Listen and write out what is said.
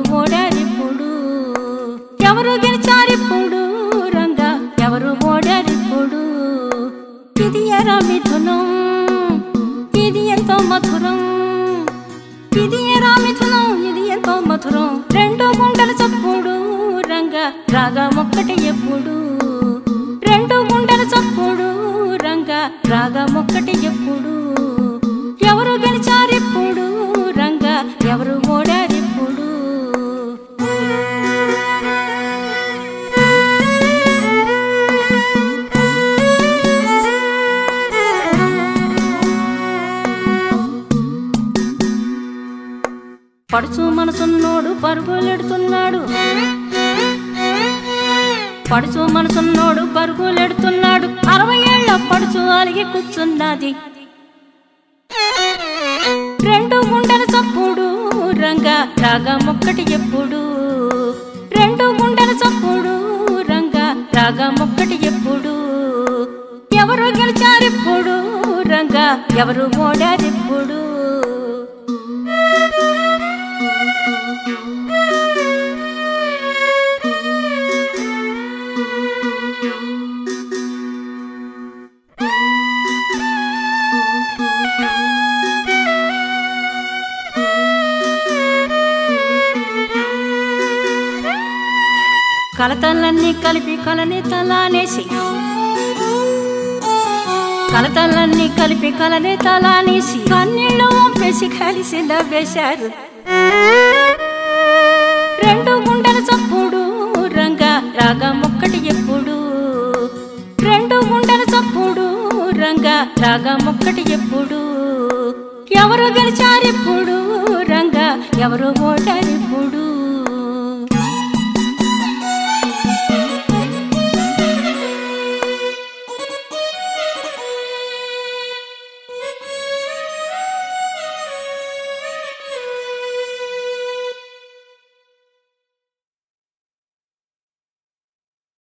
ఓడారిప్పుడు ఎవరు గెలిచారిప్పుడు రంగా ఎవరు ఓడారిప్పుడు ఇది ఎరా మిథునం ఇది ఎంతో మధురం ఇది ఎరా మిథునం ఇది ఎంతో మధురం రెండు గుండెల చప్పుడు రంగా రాగం ఒక్కటి ఎప్పుడు రెండు గుండెల చప్పుడు రంగా రాగం ఒక్కటి ఎప్పుడు ఎవరు గెలిచారిప్పుడు రంగా ఎవరు ఓడారిప్పుడు పడుచు మనసున్నోడు పరుగులెడుతున్నాడు పడుచు మనసున్నోడు పరుగులెడుతున్నాడు అరవై ఏళ్ళ పడుచు అలిగి కూర్చున్నది రెండు గుండెల చప్పుడు రంగా రాగం ఒక్కటి ఎప్పుడు రెండు గుండెల చప్పుడు రంగా రాగం ఒక్కటి ఎప్పుడు ఎవరు గెలిచారిప్పుడు రంగా ఎవరు ఓడారిప్పుడు కలతలన్నీ కలిపి కలని తలానేసి కలతలన్నీ కలిపి కలని తలానేసి కన్నీళ్ళు వంపేసి కలిసి నవ్వేశారు రెండు గుండెల చప్పుడు రంగా రాగం ఒక్కటి ఎప్పుడు రెండు గుండెల చప్పుడు రంగా రాగం ఒక్కటి ఎప్పుడు ఎవరు గెలిచారిప్పుడు రంగా ఎవరు ఓటారిప్పుడు